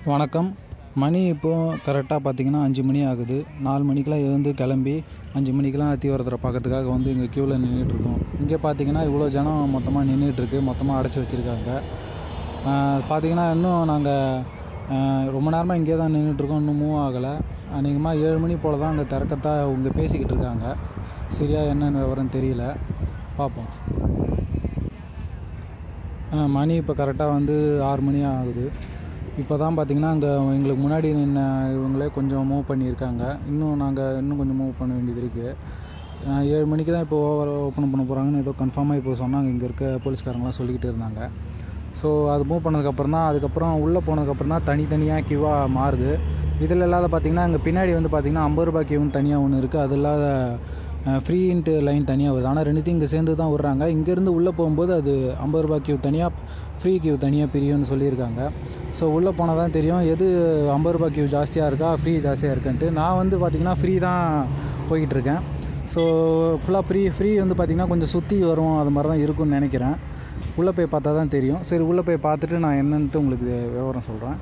வணக்கம் மணி இப்போது கரெக்டாக பார்த்தீங்கன்னா அஞ்சு மணி ஆகுது நாலு மணிக்கெலாம் எழுந்து கிளம்பி அஞ்சு மணிக்கெலாம் அத்திவரதரை பார்க்கறதுக்காக வந்து இங்கே க்யூவில் நின்றுட்டுருக்கோம் இங்கே பார்த்தீங்கன்னா இவ்வளோ ஜனம் மொத்தமாக நின்றுட்டுருக்கு மொத்தமாக அடைச்சி வச்சுருக்காங்க பார்த்தீங்கன்னா இன்னும் நாங்கள் ரொம்ப நேரமாக இங்கே தான் நின்றுட்டுருக்கோம் இன்னும் மூவ் ஆகலை அநேகமாக ஏழு மணி போல் தான் அங்கே திறக்கத்தா இங்கே பேசிக்கிட்டு இருக்காங்க சரியா என்னென்னு விவரம் தெரியல பார்ப்போம் ஆ, மணி இப்போ கரெக்டாக வந்து ஆறு மணி ஆகுது இப்போ தான் பார்த்தீங்கன்னா அங்கே எங்களுக்கு முன்னாடி நின்ன இவங்களே கொஞ்சம் மூவ் பண்ணியிருக்காங்க இன்னும் நாங்கள் இன்னும் கொஞ்சம் மூவ் பண்ண வேண்டியது இருக்குது ஏழு மணிக்கு தான் இப்போ ஓவர் ஓப்பன் பண்ண போகிறாங்கன்னு ஏதோ கன்ஃபார்மாக இப்போ சொன்னாங்க இங்கே இருக்க போலீஸ்காரங்களாம் சொல்லிக்கிட்டு இருந்தாங்க ஸோ அது மூவ் பண்ணதுக்கப்புறம் தான் அதுக்கப்புறம் உள்ளே போனதுக்கப்புறம் தான் தனித்தனியாக கியூவாக மாறுது இதில் இல்லாத பார்த்தீங்கன்னா அங்கே பின்னாடி வந்து பார்த்தீங்கன்னா ஐம்பது ரூபாய் கியூன்னு தனியாக ஒன்று இருக்குது அது இல்லாத ஃப்ரீன்ட்டு லைன் தனியாக வருது ஆனால் ரெண்டுத்தையும் இங்கே சேர்ந்து தான் விட்றாங்க இங்கேருந்து உள்ளே போகும்போது அது ஐம்பது ரூபாய் கியூ தனியாக ஃப்ரீ கியூ தனியாக பிரியும்னு சொல்லியிருக்காங்க ஸோ உள்ளே போனால் தான் தெரியும் எது ஐம்பது ரூபாய் கியூ ஜாஸ்தியாக இருக்கா ஃப்ரீ ஜாஸ்தியாக இருக்குன்ட்டு நான் வந்து பார்த்திங்கன்னா ஃப்ரீ தான் போய்கிட்டு இருக்கேன் ஸோ ஃபுல்லாக ஃப்ரீ ஃப்ரீ வந்து பார்த்திங்கன்னா கொஞ்சம் சுற்றி வரும் அது மாதிரி தான் இருக்கும்னு நினைக்கிறேன் உள்ளே போய் பார்த்தா தான் தெரியும் சரி உள்ளே போய் பார்த்துட்டு நான் என்னன்ட்டு உங்களுக்கு விவரம் சொல்கிறேன்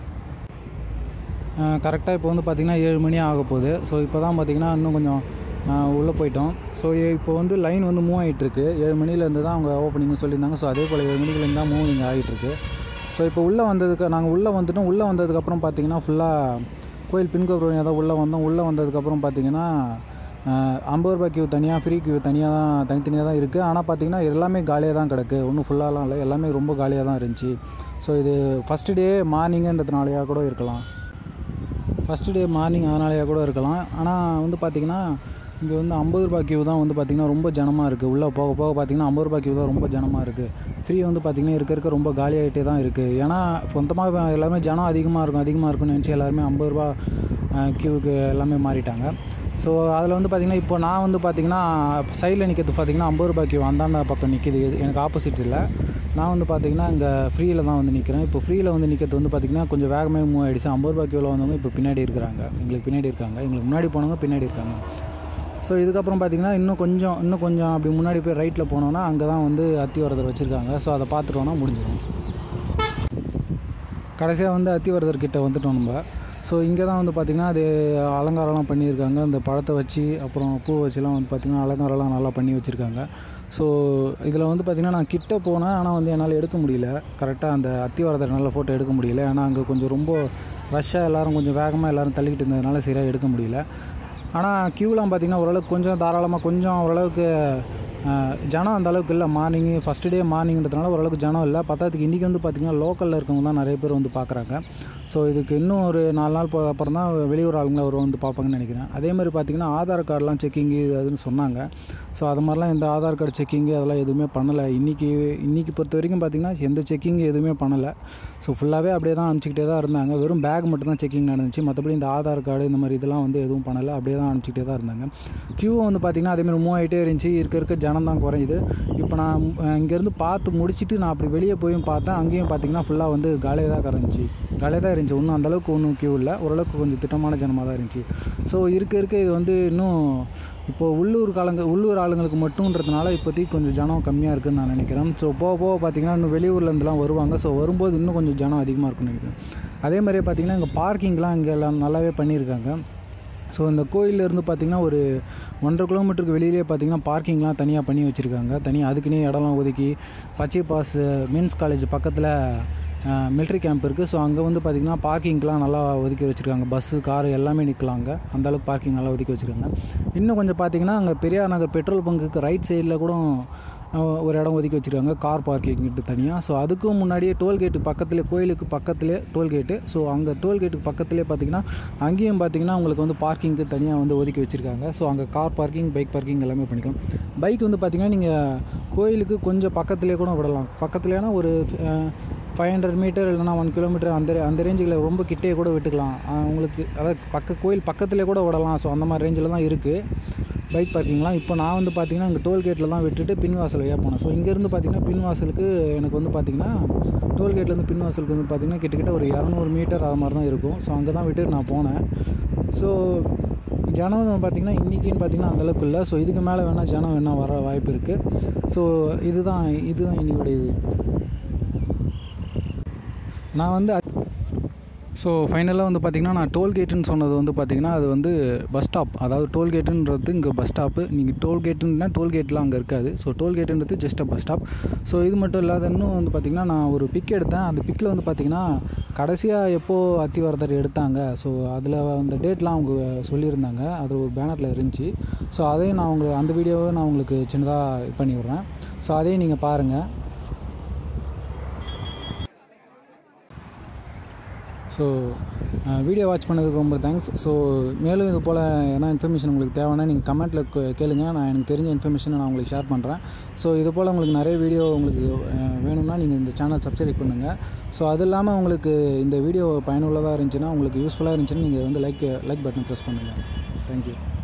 கரெக்டாக இப்போ வந்து பார்த்திங்கன்னா ஏழு மணி ஆக போகுது ஸோ இப்போ தான் பார்த்திங்கன்னா இன்னும் கொஞ்சம் உள்ளே போயிட்டோம் ஸோ இப்போ வந்து லைன் வந்து மூவ் ஆகிட்டுருக்கு ஏழு மணிலேருந்து தான் அவங்க ஓப்பனிங்னு சொல்லியிருந்தாங்க ஸோ அதே போல் ஏழு மணிலேருந்து தான் மூவிங் ஆகிட்டுருக்கு ஸோ இப்போ உள்ளே வந்ததுக்கு நாங்கள் உள்ளே வந்துட்டோம் உள்ளே வந்ததுக்கப்புறம் பார்த்திங்கன்னா ஃபுல்லாக கோயில் பின்கோபுரம் தான் உள்ளே வந்தோம் உள்ளே வந்ததுக்கப்புறம் பார்த்திங்கன்னா ஐம்பது ரூபாய் கியூ தனியாக ஃப்ரீ கியூ தனியாக தான் தனித்தனியாக தான் இருக்குது ஆனால் பார்த்திங்கன்னா எல்லாமே காலியாக தான் கிடக்கு ஒன்றும் ஃபுல்லாலாம் இல்லை எல்லாமே ரொம்ப காலியாக தான் இருந்துச்சு ஸோ இது ஃபஸ்ட்டு டே மார்னிங்குன்றதுனாலையா கூட இருக்கலாம் ஃபஸ்ட்டு டே மார்னிங் அதனாலேயே கூட இருக்கலாம் ஆனால் வந்து பார்த்திங்கன்னா இங்கே வந்து ஐம்பது ரூபாய் கியூ தான் வந்து பார்த்திங்கன்னா ரொம்ப ஜனமாக இருக்குது உள்ளே போக போக பார்த்திங்கன்னா ஐம்பது ரூபாய் கியூ தான் ரொம்ப ஜனமாக இருக்குது ஃப்ரீ வந்து பார்த்திங்கன்னா இருக்க இருக்க ரொம்ப காலியாகிட்டே தான் இருக்குது ஏன்னா சொந்தமாக எல்லாமே ஜனம் அதிகமாக இருக்கும் அதிகமாக இருக்கும்னு நினச்சி எல்லாருமே ஐம்பது ரூபா கியூவுக்கு எல்லாமே மாறிட்டாங்க ஸோ அதில் வந்து பார்த்திங்கன்னா இப்போ நான் வந்து பார்த்திங்கன்னா சைடில் நிற்கிறது பார்த்திங்கன்னா ஐம்பது ரூபாய் கியூ அந்தாண்ட பக்கம் நிற்கிது எனக்கு ஆப்போசிட் இல்லை நான் வந்து பார்த்திங்கன்னா இங்கே ஃப்ரீயில் தான் வந்து நிற்கிறேன் இப்போ ஃப்ரீயில் வந்து நிற்கிறது வந்து பார்த்திங்கன்னா கொஞ்சம் வேகமாக மூவ் ஆகிடுச்சு ஐம்பது ரூபாய் கியூவில் வந்தவங்க இப்போ பின்னாடி இருக்கிறாங்க எங்களுக்கு பின்னாடி இருக்காங்க எங்களுக்கு முன்னாடி போனவங்க பின்னாடி இருக்காங்க ஸோ இதுக்கப்புறம் பார்த்திங்கன்னா இன்னும் கொஞ்சம் இன்னும் கொஞ்சம் அப்படி முன்னாடி போய் ரைட்டில் போனோன்னா அங்கே தான் வந்து அத்திவரதர் வச்சுருக்காங்க ஸோ அதை பார்த்துட்டோன்னா முடிஞ்சிடும் கடைசியாக வந்து அத்திவரதர் கிட்ட வந்துட்டோம் நம்ம ஸோ இங்கே தான் வந்து பார்த்திங்கன்னா அது அலங்காரம்லாம் பண்ணியிருக்காங்க அந்த பழத்தை வச்சு அப்புறம் பூ வச்சுலாம் வந்து பார்த்திங்கன்னா அலங்காரம்லாம் நல்லா பண்ணி வச்சுருக்காங்க ஸோ இதில் வந்து பார்த்திங்கன்னா நான் கிட்ட போனேன் ஆனால் வந்து என்னால் எடுக்க முடியல கரெக்டாக அந்த அத்திவாரத்தை நல்ல ஃபோட்டோ எடுக்க முடியல ஏன்னா அங்கே கொஞ்சம் ரொம்ப ரஷ்ஷாக எல்லோரும் கொஞ்சம் வேகமாக எல்லோரும் தள்ளிக்கிட்டு இருந்ததுனால சரியாக எடுக்க முடியல ஆனால் க்யூலாம் பார்த்திங்கன்னா ஓரளவுக்கு கொஞ்சம் தாராளமாக கொஞ்சம் ஓரளவுக்கு ஜனம் அந்த அளவுக்கு இல்லை மார்னிங் ஃபஸ்ட்டு டே மார்னிங்கிறதுனால ஓரளவுக்கு ஜனம் இல்லை பத்தாத்துக்கு இன்றைக்கி வந்து பார்த்திங்கன்னா லோக்கலில் இருக்கவங்க தான் நிறைய பேர் வந்து பார்க்குறாங்க ஸோ இதுக்கு இன்னும் ஒரு நாலு நாள் போ அப்புறம் தான் வெளியூர் ஆளுங்களை அவர் வந்து பார்ப்பாங்கன்னு நினைக்கிறேன் அதே மாதிரி பார்த்திங்கன்னா ஆதார் கார்டெலாம் செக்கிங்கு இது அதுன்னு சொன்னாங்க ஸோ அது மாதிரிலாம் எந்த ஆதார் கார்டு செக்கிங்கு அதெல்லாம் எதுவுமே பண்ணலை இன்றைக்கி இன்றைக்கி பொறுத்த வரைக்கும் பார்த்திங்கன்னா எந்த செக்கிங் எதுவுமே பண்ணலை ஸோ ஃபுல்லாகவே அப்படியே தான் அனுப்பிச்சிக்கிட்டே தான் இருந்தாங்க வெறும் பேக் மட்டும் தான் செக்கிங் நடந்துச்சு மற்றபடி இந்த ஆதார் கார்டு இந்த மாதிரி இதெல்லாம் வந்து எதுவும் பண்ணலை அப்படியே தான் அனுப்பிச்சிக்கிட்டே தான் இருந்தாங்க க்யூ வந்து பார்த்திங்கன்னா அதேமாதிரி மூவ் ஆகிட்டே இருந்துச்சு இருக்க இருக்க ஜனம் தான் குறையுது இப்போ நான் இங்கேருந்து பார்த்து முடிச்சுட்டு நான் அப்படி வெளியே போயும் பார்த்தேன் அங்கேயும் பார்த்திங்கன்னா ஃபுல்லாக வந்து காலியாக தான் கரைஞ்சி காலியாக தான் இருந்துச்சு ஒன்றும் அந்தளவுக்கு ஒன்றும் க்யூ இல்லை ஓரளவுக்கு கொஞ்சம் திட்டமான ஜனமாக தான் இருந்துச்சு ஸோ இருக்க இருக்க இது வந்து இன்னும் இப்போது உள்ளூர் காலங்க உள்ளூர் ஆளுங்களுக்கு மட்டும்ன்றதுனால இப்போதைக்கு கொஞ்சம் ஜனம் கம்மியாக இருக்குதுன்னு நான் நினைக்கிறேன் ஸோ போக போக பார்த்திங்கன்னா இன்னும் வெளியூர்லேருந்துலாம் வருவாங்க ஸோ வரும்போது இன்னும் கொஞ்சம் ஜனம் அதிகமாக இருக்கும்னு நினைக்கிறேன் அதே மாதிரியே பார்த்திங்கன்னா இங்கே பார்க்கிங்லாம் இங்கே எல்லாம் நல்லாவே பண்ணியிருக்காங்க ஸோ இந்த கோயிலேருந்து பார்த்திங்கன்னா ஒரு ஒன்றரை கிலோமீட்டருக்கு வெளியிலே பார்த்திங்கன்னா பார்க்கிங்லாம் தனியாக பண்ணி வச்சுருக்காங்க தனியாக அதுக்குன்னே இடம்லாம் ஒதுக்கி பச்சை பாஸ் மென்ஸ் காலேஜ் பக்கத்தில் மிலிட்ரி கேம்ப் இருக்குது ஸோ அங்கே வந்து பார்த்திங்கன்னா பார்க்கிங்லாம் நல்லா ஒதுக்கி வச்சுருக்காங்க பஸ்ஸு காரு எல்லாமே நிற்கலாங்க அந்தளவுக்கு பார்க்கிங் நல்லா ஒதுக்கி வச்சுருக்காங்க இன்னும் கொஞ்சம் பார்த்திங்கன்னா அங்கே பெரியார் நகர் பெட்ரோல் பங்குக்கு ரைட் சைடில் கூட ஒரு இடம் ஒதுக்கி வச்சுருக்காங்க கார் பார்க்கிங்கிட்டு தனியாக ஸோ அதுக்கும் முன்னாடியே டோல்கேட்டு பக்கத்துலேயே கோயிலுக்கு பக்கத்துலேயே டோல்கேட்டு ஸோ அங்கே டோல்கேட்டுக்கு பக்கத்துலேயே பார்த்திங்கன்னா அங்கேயும் பார்த்திங்கன்னா உங்களுக்கு வந்து பார்க்கிங்க்கு தனியாக வந்து ஒதுக்கி வச்சுருக்காங்க ஸோ அங்கே கார் பார்க்கிங் பைக் பார்க்கிங் எல்லாமே பண்ணிக்கலாம் பைக் வந்து பார்த்திங்கன்னா நீங்கள் கோயிலுக்கு கொஞ்சம் பக்கத்துலேயே கூட விடலாம் பக்கத்துலேனா ஒரு ஃபைவ் ஹண்ட்ரட் மீட்டர் இல்லைனா ஒன் கிலோமீட்டர் அந்த அந்த ரேஞ்சில் ரொம்ப கிட்டே கூட விட்டுக்கலாம் உங்களுக்கு அதாவது பக்க கோயில் பக்கத்துலேயே கூட விடலாம் ஸோ அந்த மாதிரி ரேஞ்சில் தான் இருக்குது பைக் பார்க்கிங்லாம் இப்போ நான் வந்து பார்த்திங்கன்னா இங்கே டோல்கேட்டில் தான் விட்டுட்டு பின்வாசல் வழியாக போனேன் ஸோ இங்கேருந்து பார்த்திங்கன்னா பின்வாசலுக்கு எனக்கு வந்து பார்த்திங்கன்னா டோல்கேட்லேருந்து பின்வாசலுக்கு வந்து பார்த்திங்கன்னா கிட்டத்தட்ட ஒரு இரநூறு மீட்டர் அது மாதிரி தான் இருக்கும் ஸோ அங்கே தான் விட்டுட்டு நான் போனேன் ஸோ ஜனம் பார்த்திங்கன்னா இன்றைக்கின்னு பார்த்திங்கன்னா அந்தளவுக்கு இல்லை ஸோ இதுக்கு மேலே வேணால் ஜனம் வேணால் வர வாய்ப்பு இருக்குது ஸோ இதுதான் இதுதான் இன்னையோட இது நான் வந்து ஸோ ஃபைனலாக வந்து பார்த்திங்கன்னா நான் டோல்கேட்டுன்னு சொன்னது வந்து பார்த்திங்கன்னா அது வந்து பஸ் ஸ்டாப் அதாவது டோல்கேட்டுன்றது இங்கே பஸ் ஸ்டாப்பு நீங்கள் டோல்கேட்டுன்னா டோல்கேட்லாம் அங்கே இருக்காது ஸோ டோல்கேட்டுன்றது just uh bus stop so இது மட்டும் இல்லாத இன்னும் வந்து பார்த்திங்கன்னா நான் ஒரு பிக் எடுத்தேன் அந்த பிக்கில் வந்து பார்த்திங்கன்னா கடைசியாக எப்போது அத்திவரதர் எடுத்தாங்க ஸோ அதில் அந்த டேட்லாம் அவங்க சொல்லியிருந்தாங்க அது ஒரு பேனரில் இருந்துச்சு ஸோ அதையும் நான் உங்களுக்கு அந்த வீடியோவை நான் உங்களுக்கு சின்னதாக இது பண்ணி விட்றேன் ஸோ அதையும் நீங்கள் பாருங்கள் ஸோ வீடியோ வாட்ச் பண்ணதுக்கு ரொம்ப தேங்க்ஸ் ஸோ மேலும் இது போல் என்ன இன்ஃபர்மேஷன் உங்களுக்கு தேவைன்னா நீங்கள் கமெண்ட்டில் கேளுங்க நான் எனக்கு தெரிஞ்ச இன்ஃபர்மேஷனை நான் உங்களுக்கு ஷேர் பண்ணுறேன் ஸோ இது போல் உங்களுக்கு நிறைய வீடியோ உங்களுக்கு அஹ், வேணும்னா நீங்கள் இந்த சேனல் சப்ஸ்கிரைப் பண்ணுங்கள் ஸோ அது இல்லாமல் உங்களுக்கு இந்த வீடியோ பயனுள்ளதாக இருந்துச்சுன்னா உங்களுக்கு யூஸ்ஃபுல்லாக இருந்துச்சுன்னா நீங்கள் வந்து லைக் லைக் பட்டன் ப்ரெஸ் பண்ணுங்கள் தேங்க்யூ